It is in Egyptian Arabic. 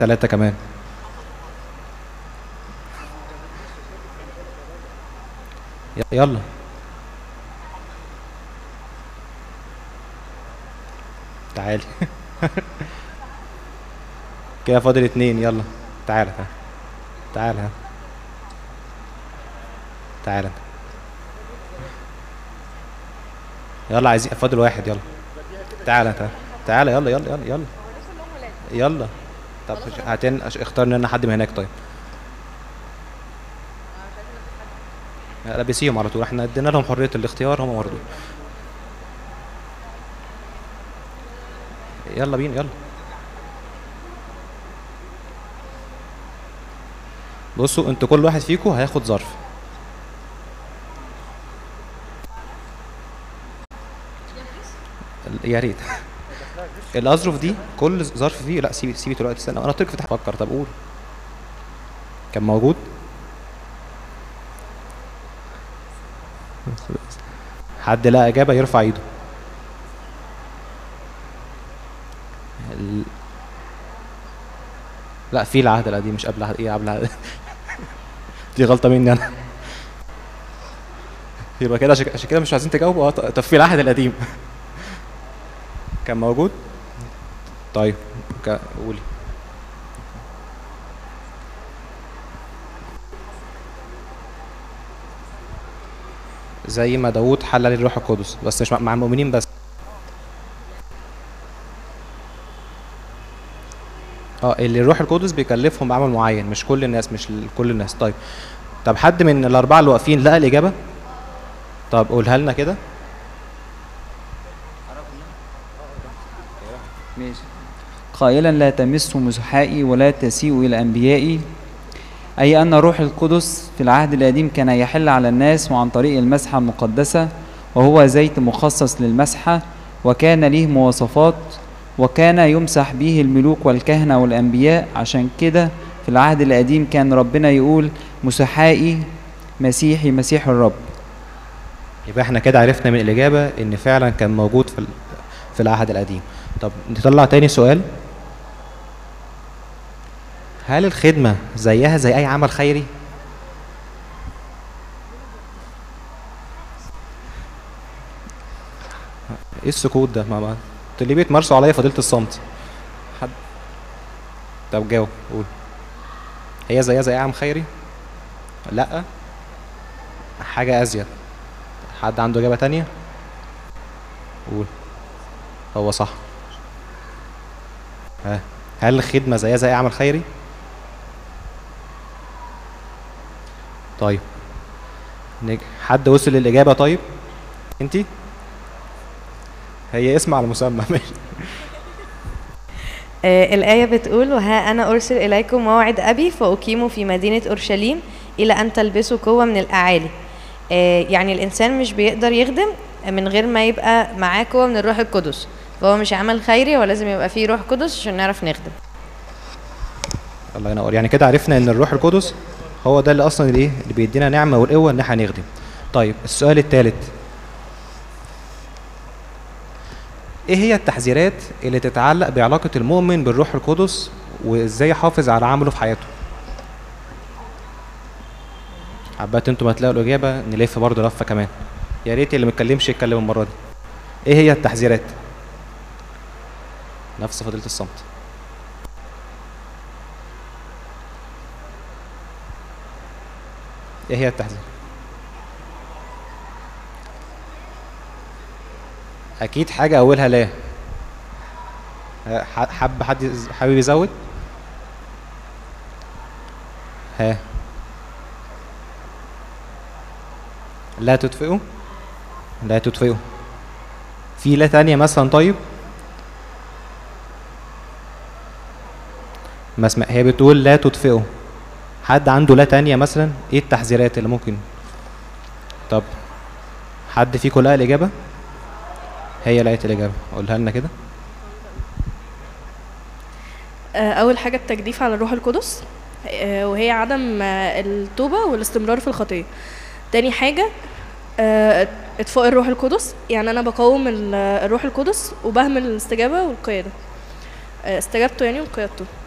ثلاثة كمان ي- يلا تعالي كده فاضل اتنين يلا تعالى تعالى تعالى ها. تعالى انت. يلا عايزين فاضل واحد يلا تعالى تعالى تعالى يلا يلا يلا يلا يلا طب هاتين أش- اختار لنا حد من هناك طيب لا، لبسيهم على طول احنا ادينا لهم حرية الاختيار هم برضه يلا بينا يلا بصوا انتوا كل واحد فيكم هياخد ظرف يا ريت الاظرف دي كل ظرف فيه لا سيبي سيبي دلوقتي استنى انا قلت لك فتح فكر طب قول كان موجود حد لقى اجابه يرفع ايده ال- لا في العهد القديم مش قبل العهد ايه قبل العهد دي غلطه مني انا يبقى كده عشان عشان كده مش عايزين تجاوبوا اه طب في العهد القديم كان موجود طيب ك- قولي زي ما داوود حلل الروح القدس بس مش مع- مع المؤمنين بس اه اللي الروح القدس بيكلفهم بعمل معين مش كل الناس مش ل- كل الناس طيب طب حد من الاربعه اللي واقفين لقى الاجابه طب قولها لنا كده ماشي قائلا لا تمسوا مسحائي ولا تسيئوا إلى أنبيائي أي أن روح القدس في العهد القديم كان يحل على الناس وعن طريق المسحة المقدسة وهو زيت مخصص للمسحة وكان له مواصفات وكان يمسح به الملوك والكهنة والأنبياء عشان كده في العهد القديم كان ربنا يقول مسحائي مسيحي مسيح الرب يبقى احنا كده عرفنا من الإجابة إن فعلا كان موجود في ال- في العهد القديم. طب نطلع تاني سؤال. هل الخدمة زيها زي أي عمل خيري؟ ايه السكوت ده مع بعض؟ انتوا ليه بتمارسوا عليا فضيلة الصمت؟ حد طب جاوب قول. هي زيها زي أي عمل خيري؟ لأ حاجة أزيد. حد عنده إجابة تانية؟ قول هو صح ها هل الخدمة زيها زي أي عمل خيري؟ طيب نج... حد وصل للإجابة طيب؟ أنتي؟ هي اسم على مسمى ماشي آه، الآية بتقول وها أنا أرسل إليكم موعد أبي فأقيمه في مدينة أورشليم إلى أن تلبسوا قوة من الأعالي آه، يعني الإنسان مش بيقدر يخدم من غير ما يبقى معاه قوة من الروح القدس فهو مش عمل خيري ولازم يبقى فيه روح قدس عشان نعرف نخدم الله ينور يعني كده عرفنا ان الروح القدس هو ده اللي اصلا الايه اللي بيدينا نعمه والقوه ان احنا نخدم طيب السؤال الثالث ايه هي التحذيرات اللي تتعلق بعلاقه المؤمن بالروح القدس وازاي يحافظ على عمله في حياته حبات انتوا ما تلاقوا الاجابه نلف برضه لفه كمان يا ريت اللي متكلمش يتكلم المره دي ايه هي التحذيرات نفس فضيله الصمت ايه هي التحذير اكيد حاجه اولها لا ها، ح- حب حد يز- حابب يزود ها لا تطفئوا لا تطفئوا في لا تانية مثلا طيب ما اسمع هي بتقول لا تطفئوا حد عنده لا تانية مثلا ايه التحذيرات اللي ممكن طب حد فيكم لقى الإجابة هي لقت الإجابة قولها لنا كده آه، أول حاجة التجديف على الروح القدس آه، وهي عدم آه، التوبة والاستمرار في الخطية تاني حاجة آه، إطفاء الروح القدس يعني أنا بقاوم ال- الروح القدس وبهمل الاستجابة والقيادة آه، استجابته يعني وقيادته